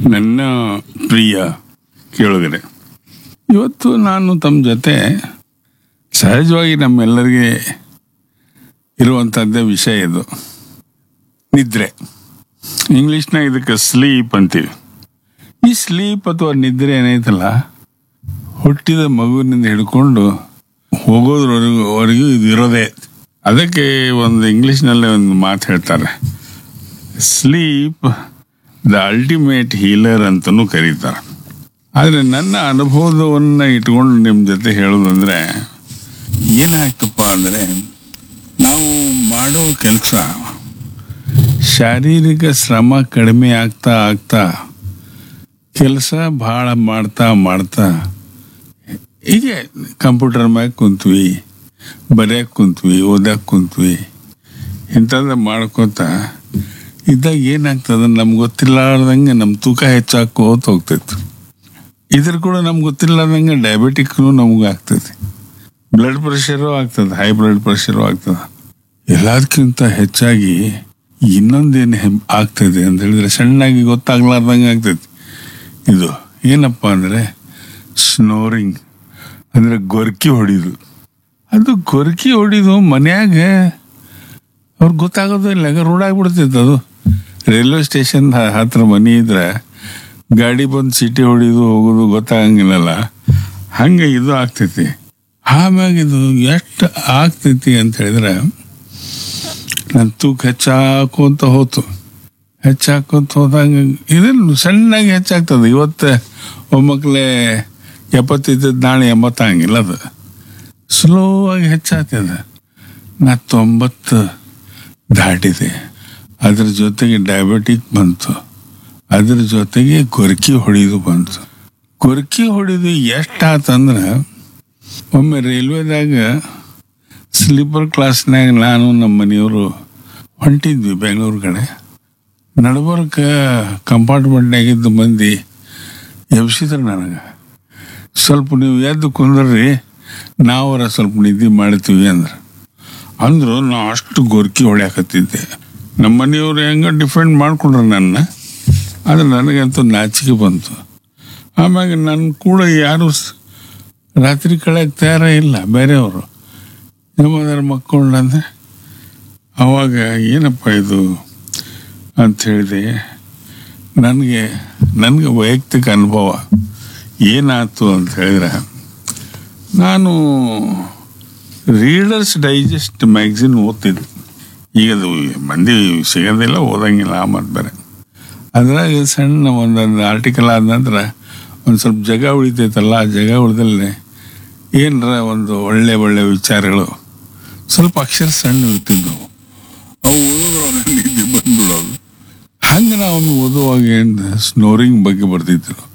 ನನ್ನ ಪ್ರಿಯ ಕೇಳುಗರೆ ಇವತ್ತು ನಾನು ತಮ್ಮ ಜೊತೆ ಸಹಜವಾಗಿ ನಮ್ಮೆಲ್ಲರಿಗೆ ಇರುವಂಥದ್ದೇ ವಿಷಯ ಇದು ನಿದ್ರೆ ಇಂಗ್ಲೀಷ್ನಾಗ ಇದಕ್ಕೆ ಸ್ಲೀಪ್ ಅಂತೀವಿ ಈ ಸ್ಲೀಪ್ ಅಥವಾ ನಿದ್ರೆ ಏನೈತಲ್ಲ ಹುಟ್ಟಿದ ಮಗುವಿನಿಂದ ಹಿಡ್ಕೊಂಡು ಹೋಗೋದ್ರವರೆಗೂ ವರೆಗೂ ಇದು ಇರೋದೇ ಅದಕ್ಕೆ ಒಂದು ಇಂಗ್ಲೀಷ್ನಲ್ಲೇ ಒಂದು ಮಾತು ಹೇಳ್ತಾರೆ ಸ್ಲೀಪ್ ದ ಅಲ್ಟಿಮೇಟ್ ಹೀಲರ್ ಅಂತಲೂ ಕರೀತಾರೆ ಆದರೆ ನನ್ನ ಅನುಭವವನ್ನು ಇಟ್ಕೊಂಡು ನಿಮ್ಮ ಜೊತೆ ಹೇಳೋದಂದ್ರೆ ಏನಾಯ್ತಪ್ಪ ಅಂದರೆ ನಾವು ಮಾಡೋ ಕೆಲಸ ಶಾರೀರಿಕ ಶ್ರಮ ಕಡಿಮೆ ಆಗ್ತಾ ಆಗ್ತಾ ಕೆಲಸ ಭಾಳ ಮಾಡ್ತಾ ಮಾಡ್ತಾ ಹೀಗೆ ಕಂಪ್ಯೂಟರ್ ಮ್ಯಾಗ ಕುಂತ್ವಿ ಬರೆಯಕ್ಕೆ ಕುಂತ್ವಿ ಓದಕ್ಕೆ ಕುಂತ್ವಿ ಇಂಥದ್ದು ಮಾಡ್ಕೋತ ಇದ್ದಾಗ ಏನಾಗ್ತದೆ ನಮ್ಗೆ ಗೊತ್ತಿಲ್ಲಾರ್ದಂಗೆ ನಮ್ಮ ತೂಕ ಹೆಚ್ಚಾಕೋತ ಹೋಗ್ತೈತಿ ಇದ್ರ ಕೂಡ ನಮ್ಗೆ ಗೊತ್ತಿಲ್ಲಾರ್ದಂಗೆ ಡಯಾಬಿಟಿಕ್ನು ನಮ್ಗೆ ಆಗ್ತೈತಿ ಬ್ಲಡ್ ಪ್ರೆಷರು ಆಗ್ತದೆ ಹೈ ಬ್ಲಡ್ ಪ್ರೆಷರು ಆಗ್ತದೆ ಎಲ್ಲದಕ್ಕಿಂತ ಹೆಚ್ಚಾಗಿ ಇನ್ನೊಂದೇನು ಹೆಮ್ ಆಗ್ತದೆ ಅಂತ ಹೇಳಿದ್ರೆ ಸಣ್ಣಾಗಿ ಗೊತ್ತಾಗ್ಲಾರ್ದಂಗೆ ಆಗ್ತೈತಿ ಇದು ಏನಪ್ಪ ಅಂದರೆ ಸ್ನೋರಿಂಗ್ ಅಂದರೆ ಗೊರ್ಕಿ ಹೊಡಿದು ಅದು ಗೊರ್ಕಿ ಹೊಡಿದು ಮನ್ಯಾಗ ಅವ್ರಿಗೆ ಗೊತ್ತಾಗೋದು ಇಲ್ಲ ರೋಡ್ ಆಗ್ಬಿಡ್ತೈತೆ ಅದು ರೈಲ್ವೆ ಸ್ಟೇಷನ್ ಹತ್ರ ಮನೆ ಇದ್ರೆ ಗಾಡಿ ಬಂದು ಸಿಟಿ ಹೊಡಿದು ಹೋಗೋದು ಗೊತ್ತಾಗಂಗಿಲ್ಲಲ್ಲ ಹಂಗೆ ಇದು ಆಗ್ತೈತಿ ಆಮ್ಯಾಗ ಇದು ಎಷ್ಟು ಆಗ್ತೈತಿ ಅಂತ ಹೇಳಿದ್ರೆ ನನ್ನ ತೂಕ ಹೆಚ್ಚಾಕೋತ ಹೋತು ಹೆಚ್ಚಾಕೋತ ಹೋದಾಗ ಇದನ್ನು ಸಣ್ಣಾಗಿ ಹೆಚ್ಚಾಗ್ತದೆ ಇವತ್ತು ಒಮ್ಮಕ್ಲೆ ಎಪ್ಪತ್ತಿದ್ದದ್ದು ನಾಳೆ ಎಂಬತ್ತಾಗಿಲ್ಲ ಅದು ಸ್ಲೋ ಆಗಿ ಹೆಚ್ಚಾಗ್ತದೆ ನಾ ತೊಂಬತ್ತು ದಾಟಿದೆ ಅದ್ರ ಜೊತೆಗೆ ಡಯಾಬಿಟಿಕ್ ಬಂತು ಅದ್ರ ಜೊತೆಗೆ ಗೊರ್ಕಿ ಹೊಡಿದು ಬಂತು ಗೊರ್ಕಿ ಹೊಡಿದು ಎಷ್ಟಾತಂದ್ರೆ ಒಮ್ಮೆ ರೈಲ್ವೆದಾಗ ಸ್ಲೀಪರ್ ಕ್ಲಾಸ್ನಾಗ ನಾನು ನಮ್ಮ ಮನೆಯವರು ಹೊಂಟಿದ್ವಿ ಬೆಂಗಳೂರು ಕಡೆ ನಡ್ಬರ್ಕ ಕಂಪಾರ್ಟ್ಮೆಂಟ್ನಾಗಿದ್ದ ಮಂದಿ ಎಬ್ಸಿದ್ರು ನನಗೆ ಸ್ವಲ್ಪ ನೀವು ಎದ್ದು ಕುಂದ್ರಿ ನಾವರ ಸ್ವಲ್ಪ ನಿದ್ದೆ ಮಾಡ್ತೀವಿ ಅಂದ್ರೆ ಅಂದ್ರು ನಾ ಅಷ್ಟು ಗೊರ್ಕಿ ಹೊಡ್ಯಾಕತ್ತಿದ್ದೆ ನಮ್ಮ ಮನೆಯವರು ಹೆಂಗ ಡಿಫೆಂಡ್ ಮಾಡ್ಕೊಂಡ್ರು ನನ್ನ ಆದರೆ ನನಗಂತೂ ನಾಚಿಕೆ ಬಂತು ಆಮ್ಯಾಗ ನನ್ನ ಕೂಡ ಯಾರು ಸ್- ರಾತ್ರಿ ಕಳೆಯಕ್ಕೆ ತಯಾರ ಇಲ್ಲ ಬೇರೆಯವರು ನಮ್ಮದರ ಮಕ್ಕಳಂದ್ರೆ ಅವಾಗ ಏನಪ್ಪ ಇದು ಅಂತ ಹೇಳಿದೆ ನನಗೆ ನನಗೆ ವೈಯಕ್ತಿಕ ಅನುಭವ ಏನಾಯ್ತು ಅಂತ ಹೇಳಿದ್ರೆ ನಾನು ರೀಡರ್ಸ್ ಡೈಜೆಸ್ಟ್ ಮ್ಯಾಗ್ಝಿನ್ ಓದ್ತಿದ್ದೆ ಈಗ ಅದು ಮಂದಿ ಸಿಗೋದಿಲ್ಲ ಓದಂಗಿಲ್ಲ ಆ ಮತ್ತು ಬೇರೆ ಅದ್ರಾಗ ಸಣ್ಣ ಒಂದೊಂದು ಆರ್ಟಿಕಲ್ ಆದ ನಂತರ ಒಂದು ಸ್ವಲ್ಪ ಜಾಗ ಉಳಿತೈತಲ್ಲ ಆ ಜಾಗ ಉಳಿದಲ್ಲೇ ಏನರ ಒಂದು ಒಳ್ಳೆ ಒಳ್ಳೆ ವಿಚಾರಗಳು ಸ್ವಲ್ಪ ಅಕ್ಷರ ಸಣ್ಣ ಇರ್ತಿದ್ದವು ಅವು ಓದೋದ್ರೊಳಗೆ ನಿದ್ದೆ ಬಂದ್ಬಿಡೋದು ಹಂಗೆ ನಾವು ಓದುವಾಗ ಏನು ಸ್ನೋರಿಂಗ್ ಬಗ್ಗೆ ಬರ್ತಿದ್ರು